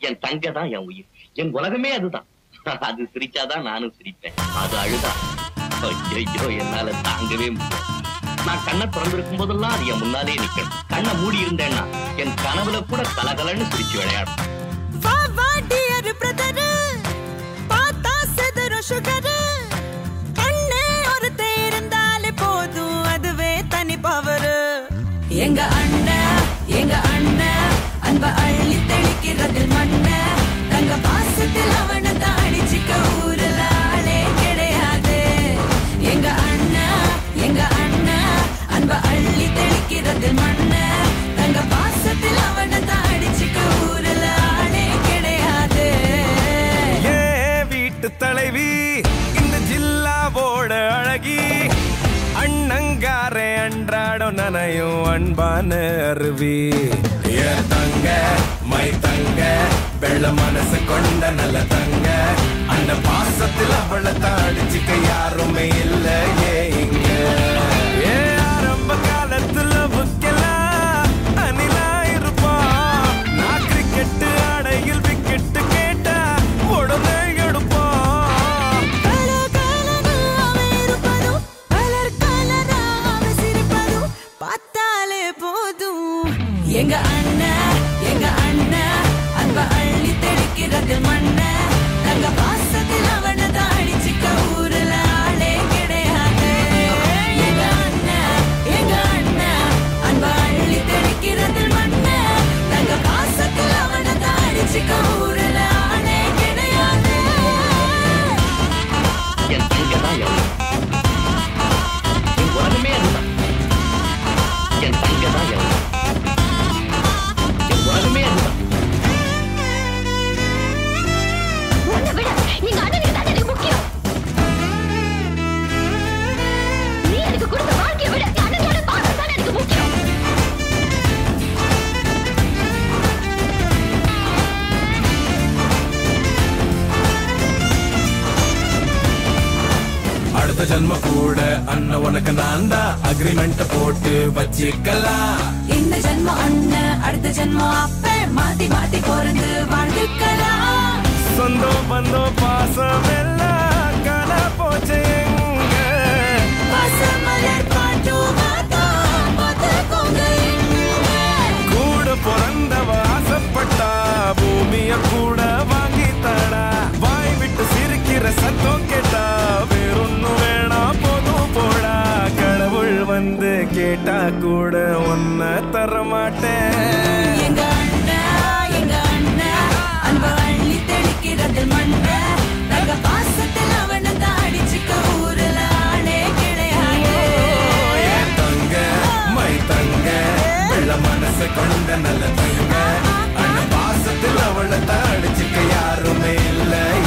என் தங்க தான் என் உயிர் என் உலகமே அதுதான் அது சிரிச்சாதான் நானும் சிரிப்பேன் அது அழுதா ஐயோ என்னால தாங்கவே முடியல நான் கண்ணை திறந்திருக்கும் போதெல்லாம் அது என் முன்னாலே நிக்கணும் கண்ணை மூடி இருந்தேன்னா என் கனவுல கூட கலகலன்னு சிரிச்சு விளையாடும் வா வா டியர் பிரதர் பார்த்தா செதற சுகர் கண்ணே ஒருத்தே இருந்தாலே போதும் அதுவே தனி பவர் எங்க அண்ணன் எங்க அண்ணன் அன்ப அள்ளி தெளிக்கிறதில் மண்ண தங்க பாசத்தில் அவனை தான் அடிச்சுக்க ஊருல ஆளே கிடையாது எங்க அண்ணா எங்க அண்ணா அன்ப அள்ளி தெளிக்கிறதில் மண்ண தங்க பாசத்தில் அவனை தான் அடிச்சுக்க ஊருல ஆளே கிடையாது ஏ வீட்டு தலைவி இந்த ஜில்லாவோட அழகி அண்ணங்காரே அன்றாடம் நனையும் அன்பான அருவி ஏ தங்க மை தங்க வெள்ள மனசு கொண்ட நல்ல தங்க அந்த பாசத்தில் அவளை தாடிச்சுக்க யாருமே இல்ல ஏ இங்க ஏ ஆரம்ப காலத்துல புக்கெல்லாம் அணிலா இருப்பான் நான் கிரிக்கெட்டு ஆடையில் விக்கெட்டு கேட்டா உடனே எடுப்பான் கலகலனாவே இருப்பதும், கலர் கலராவே சிரிப்பதும் பார்த்தாலே போதும் எங்க அண்ணா எங்க அண்ணா அன்ப அள்ளி தெளிக்கிறது மண்ண தங்க பாசத்தில் அவனை தான் அடிச்சுக்க ஊருல ஆளே கிடையாது எங்க அண்ணா எங்க அண்ணா அன்ப அள்ளி தெளிக்கிறது மண்ண தங்க பாசத்தில் அவனை தான் அடிச்சுக்க ஊருல ஆளே கிடையாது என் தங்க தான் என் உயிர். என் உலகமே அதுதான் என் தங்க தான் என் உயிர். என் உலகமே அதுதான் உன்னை விட எங்க அண்ணனுக்கு தான் எனக்கு முக்கியம் நீ எனக்கு கொடுத்த வாழ்க்கையை விட என் அண்ணனோட பாசம் தான் எனக்கு முக்கியம் அடுத்த ஜன்ம கூட அண்ணன் உனக்கு நான் தான் அக்ரிமெண்ட் போட்டு வச்சிக்கலாம் இந்த ஜென்மம் அண்ணன் அடுத்த ஜென்மம் அப்ப மாத்தி மாத்தி பிறந்து வாழ்ந்துக்கலாம் சொந்தம் பந்தம் பாசம் எல்லாம் காண போச்சு எங்க பசுமலர் பாட்டும் வாத்தம் பார்த்துக்கோங்க இங்க. கூட பிறந்தவ ஆசைப்பட்டா பூமிய கூட வாங்கி தடா வாய் விட்டு சிரிக்கிற சத்தம் கேட்டா வேறொன்னும் வேணாம் போதும் போடா கடவுள் வந்து கேட்டா கூட ஒன்ன தர மாட்டேன் எங்க அண்ணா எங்க அண்ணா அன்ப அள்ளி தெளிக்கிறது மண்ண தங்க பாசத்தில் அவனை தான் அடிச்சுக்க ஊருல ஆளே கிடையாது என் தங்க மை தங்க வெள்ள மனசு கொண்ட நல்ல தங்க அண்ணன் பாசத்தில் அவளை தாடிச்சுக்க யாருமே இல்ல